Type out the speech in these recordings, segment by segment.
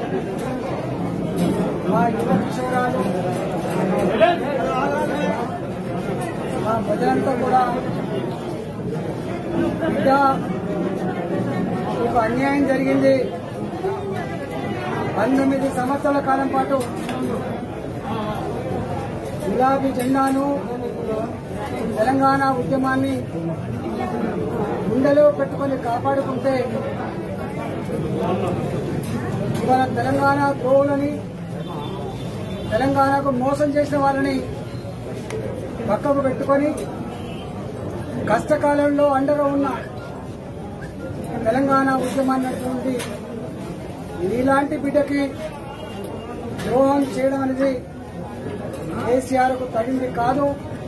మా యువ కిషోరాలు మా ప్రజలంతా కూడా బిడ్డ మీకు అన్యాయం జరిగింది పంతొమ్మిది సంవత్సరాల కాలం పాటు గులాబీ జెండాను తెలంగాణ ఉద్యమాన్ని గుండెలో పెట్టుకొని కాపాడుకుంటే ఇవాళ తెలంగాణ ద్రోవులని తెలంగాణకు మోసం చేసిన వాళ్ళని పక్కకు పెట్టుకొని కష్టకాలంలో అండగా ఉన్న తెలంగాణ ఉద్యమాన్ని ఇలాంటి బిడ్డకి ద్రోహం చేయడం అనేది కేసీఆర్ కు తగింది కాదు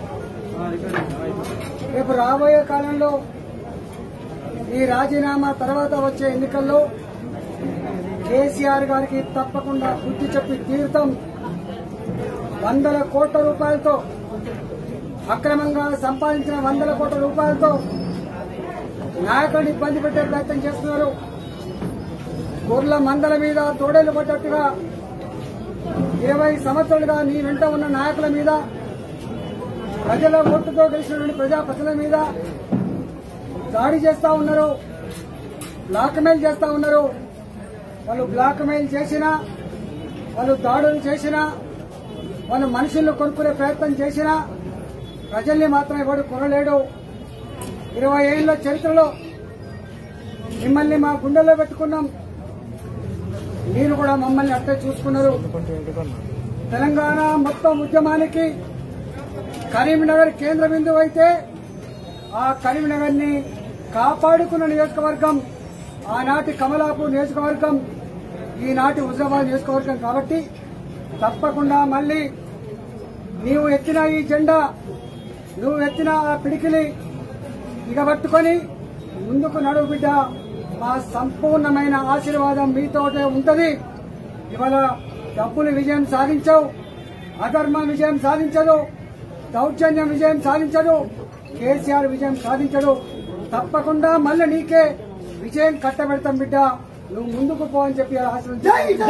రేపు రాబోయే కాలంలో ఈ రాజీనామా తర్వాత వచ్చే ఎన్నికల్లో కేసీఆర్ గారికి తప్పకుండా బుద్ధి చెప్పి తీర్థం వందల కోట్ల రూపాయలతో అక్రమంగా సంపాదించిన వందల కోట్ల రూపాయలతో నాయకుడిని ఇబ్బంది పెట్టే ప్రయత్నం చేస్తున్నారు గొర్రెల మందల మీద తోడేలు పడ్డట్టుగా ఇరవై సంవత్సరాలుగా నీ వెంట ఉన్న నాయకుల మీద ప్రజల ఓటుతో గెలిచినటువంటి ప్రజాప్రతినిధుల మీద దాడి చేస్తా ఉన్నారు బ్లాక్ మెయిల్ చేస్తా ఉన్నారు వాళ్ళు బ్లాక్ మెయిల్ చేసినా వాళ్ళు దాడులు చేసినా వాళ్ళు మనుషులను కొనుక్కునే ప్రయత్నం చేసినా ప్రజల్ని మాత్రం ఎవడు కొనలేడు ఇరవై ఏళ్ల చరిత్రలో మిమ్మల్ని మా గుండెల్లో పెట్టుకున్నాం మీరు కూడా మమ్మల్ని అట్టే చూసుకున్నారు తెలంగాణ మొత్తం ఉద్యమానికి కరీంనగర్ కేంద్ర బిందువు అయితే ఆ కరీంనగర్ ని కాపాడుకున్న నియోజకవర్గం ఆనాటి కమలాపూర్ నియోజకవర్గం ఈనాటి హుజరాబాద్ నియోజకవర్గం కాబట్టి తప్పకుండా మళ్ళీ నీవు ఎత్తిన ఈ జెండా నువ్వు ఎత్తిన ఆ పిడికిలి ఇగబట్టుకొని ముందుకు నడువు బిడ్డ మా సంపూర్ణమైన ఆశీర్వాదం మీతోటే ఉంటది ఇవాళ డబ్బులు విజయం సాధించవు అధర్మం విజయం సాధించదు దౌర్జన్యం విజయం సాధించదు కేసీఆర్ విజయం సాధించడు తప్పకుండా మళ్ళీ నీకే విజయం కట్టబెడతాం బిడ్డ నువ్వు ముందుకు పో అని చెప్పి ఆశీర్వదించారు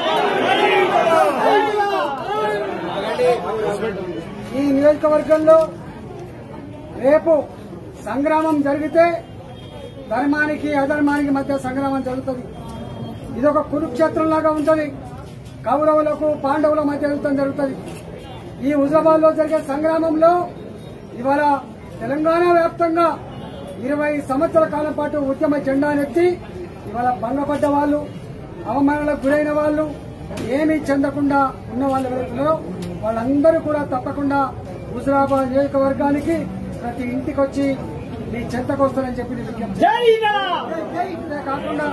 ఈ నియోజకవర్గంలో రేపు సంగ్రామం జరిగితే ధర్మానికి అధర్మానికి మధ్య సంగ్రామం జరుగుతుంది ఇదొక కురుక్షేత్రం లాగా ఉంటుంది కౌరవులకు పాండవుల మధ్య యుద్ధం జరుగుతుంది ఈ హుజరాబాద్ లో జరిగే సంగ్రామంలో ఇవాళ తెలంగాణ వ్యాప్తంగా ఇరవై సంవత్సరాల కాలం పాటు ఉద్యమ జెండానెత్తి ఇవాళ భంగపడ్డ వాళ్ళు అవమానాలకు గురైన వాళ్ళు ఏమీ చెందకుండా ఉన్న వాళ్ళు ఎవరైతున్నారో వాళ్ళందరూ కూడా తప్పకుండా హుజరాబాద్ నియోజకవర్గానికి ప్రతి ఇంటికి వచ్చి మీ చెంతకు వస్తారని చెప్పి నేను విజ్ఞప్తి అంతేకాకుండా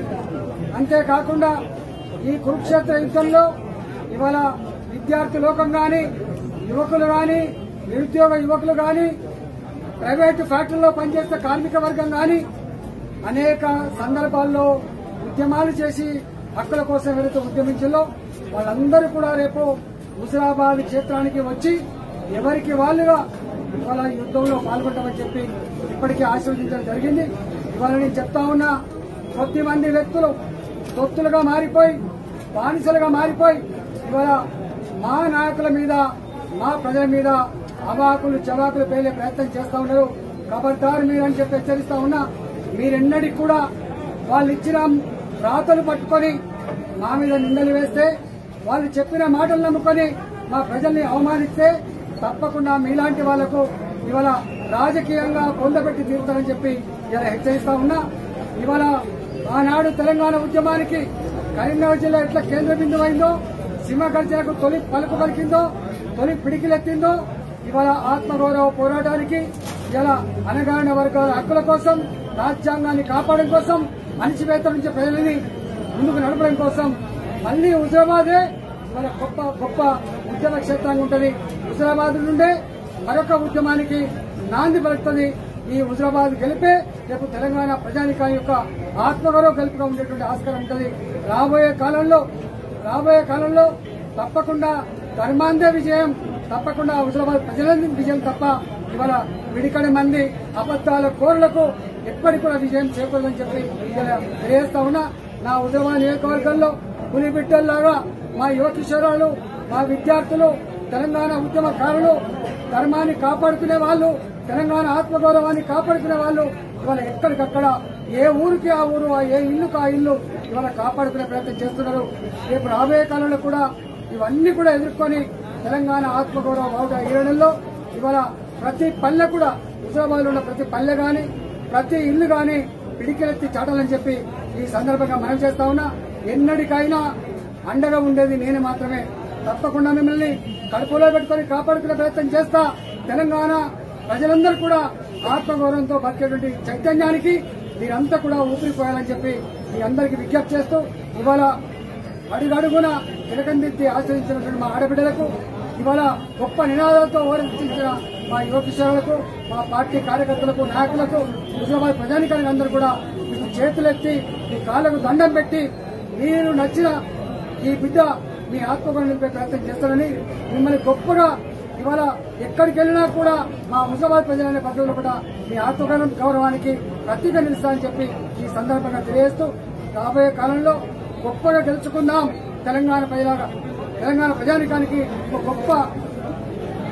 అంతేకాకుండా ఈ కురుక్షేత్ర యుద్ధంలో ఇవాళ విద్యార్థి లోకం గాని యువకులు గాని నిరుద్యోగ యువకులు గాని ప్రైవేటు ఫ్యాక్టరీలో పనిచేసే కార్మిక వర్గం గాని అనేక సందర్భాల్లో ఉద్యమాలు చేసి హక్కుల కోసం వెళుతూ ఉద్యమించలో వాళ్ళందరూ కూడా రేపు హుజరాబాద్ క్షేత్రానికి వచ్చి ఎవరికి వాళ్ళుగా ఇవాళ ఈ యుద్ధంలో పాల్గొంటామని చెప్పి ఇప్పటికే ఆశీర్వదించడం జరిగింది ఇవాళ నేను చెప్తా ఉన్నా కొద్ది మంది వ్యక్తులు తొత్తులుగా మారిపోయి బానిసలుగా మారిపోయి ఇవాళ మా నాయకుల మీద మా ప్రజల మీద అవాకులు చవాకులు పేలే ప్రయత్నం చేస్తా ఉన్నారు ఖబర్దారు మీరు అని చెప్పి హెచ్చరిస్తా ఉన్నా మీరెన్నటికి కూడా వాళ్ళు ఇచ్చిన రాతలు పట్టుకొని మా మీద నిందలు వేస్తే వాళ్ళు చెప్పిన మాటలు నమ్ముకొని మా ప్రజల్ని అవమానిస్తే తప్పకుండా మీలాంటి వాళ్లకు ఇవాళ రాజకీయంగా పొందబెట్టి తీరుతారని చెప్పి ఇలా హెచ్చరిస్తా ఉన్నా ఇవాళ ఆనాడు తెలంగాణ ఉద్యమానికి కరీంనగర్ జిల్లా ఎట్లా కేంద్ర బిందువు అయిందో సింహగర్జనకు తొలి పలుకు పలికిందో తొలి పిడికిలెత్తిందో ఇవాళ ఆత్మగౌరవ పోరాటానికి ఇలా అనగారిన వర్గాల హక్కుల కోసం రాజ్యాంగాన్ని కాపాడడం కోసం అణిచివేత నుంచి ప్రజలని ముందుకు నడపడం కోసం మళ్లీ హుజరాబాదే మన గొప్ప గొప్ప ఉద్యమ క్షేత్రంగా ఉంటది హుజరాబాద్ నుండే మరొక ఉద్యమానికి నాంది పలుకుతుంది ఈ హుజరాబాద్ గెలిపే రేపు తెలంగాణ ప్రజానికాని యొక్క ఆత్మగౌరవ గెలుపుగా ఉండేటువంటి ఆస్కారం ఉంటుంది రాబోయే కాలంలో రాబోయే కాలంలో తప్పకుండా ధర్మాందే విజయం తప్పకుండా హుజరాబాద్ ప్రజలంది విజయం తప్ప ఇవాళ విడికడి మంది అబద్దాల కోరులకు ఎప్పటికి కూడా విజయం చేకూరదని చెప్పి ఇలా తెలియజేస్తా ఉన్నా నా హుజరాబాద్ నియోజకవర్గంలో పులి బిడ్డల్లాగా మా యువ కిషోరాలు మా విద్యార్థులు తెలంగాణ ఉద్యమకారులు ధర్మాన్ని కాపాడుకునే వాళ్ళు తెలంగాణ ఆత్మగౌరవాన్ని కాపాడుకునే వాళ్ళు ఇవాళ ఎక్కడికక్కడ ఏ ఊరికి ఆ ఊరు ఆ ఏ ఇల్లుకు ఆ ఇల్లు ఇవాళ కాపాడుకునే ప్రయత్నం చేస్తున్నారు రేపు రాబోయే కాలంలో కూడా ఇవన్నీ కూడా ఎదుర్కొని తెలంగాణ ఆత్మగౌరవ బావుట ఏడల్లో ఇవాళ ప్రతి పల్లె కూడా హుజరాబాద్ ఉన్న ప్రతి పల్లె గాని ప్రతి ఇల్లు గాని పిడికిలెత్తి చాటాలని చెప్పి ఈ సందర్భంగా మనం చేస్తా ఉన్నా ఎన్నటికైనా అండగా ఉండేది నేను మాత్రమే తప్పకుండా మిమ్మల్ని కడుపులో పెట్టుకొని కాపాడుకునే ప్రయత్నం చేస్తా తెలంగాణ ప్రజలందరూ కూడా ఆత్మగౌరవంతో బతికేటువంటి చైతన్యానికి మీరంతా కూడా ఊపిరిపోయాలని చెప్పి మీ అందరికీ విజ్ఞప్తి చేస్తూ ఇవాళ అడుగడుగున తిలకందిద్ది ఆశ్రయించినటువంటి మా ఆడబిడ్డలకు ఇవాళ గొప్ప నినాదాలతో ఓడించిన మా యువ కిషోరులకు మా పార్టీ కార్యకర్తలకు నాయకులకు హుజరాబాద్ ప్రజానికానికి అందరూ కూడా మీకు చేతులెత్తి మీ కాళ్ళకు దండం పెట్టి మీరు నచ్చిన ఈ బిడ్డ మీ ఆత్మగౌరవం నిలిపే ప్రయత్నం చేస్తారని మిమ్మల్ని గొప్పగా ఇవాళ ఎక్కడికి వెళ్ళినా కూడా మా హుజరాబాద్ ప్రజలనే పద్ధతిలో కూడా మీ ఆత్మగౌరవం గౌరవానికి ప్రతీక నిలుస్తారని చెప్పి ఈ సందర్భంగా తెలియజేస్తూ రాబోయే కాలంలో గొప్పగా గెలుచుకుందాం తెలంగాణ ప్రజలాగా తెలంగాణ ప్రజానికానికి ఒక గొప్ప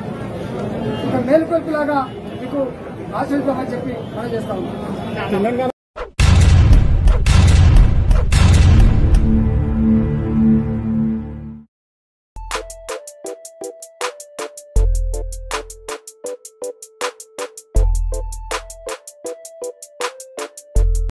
ఒక మేలుకొల్పులాగా మీకు ఆశీర్వాదమని చెప్పి మనం చేస్తా ఉన్నాం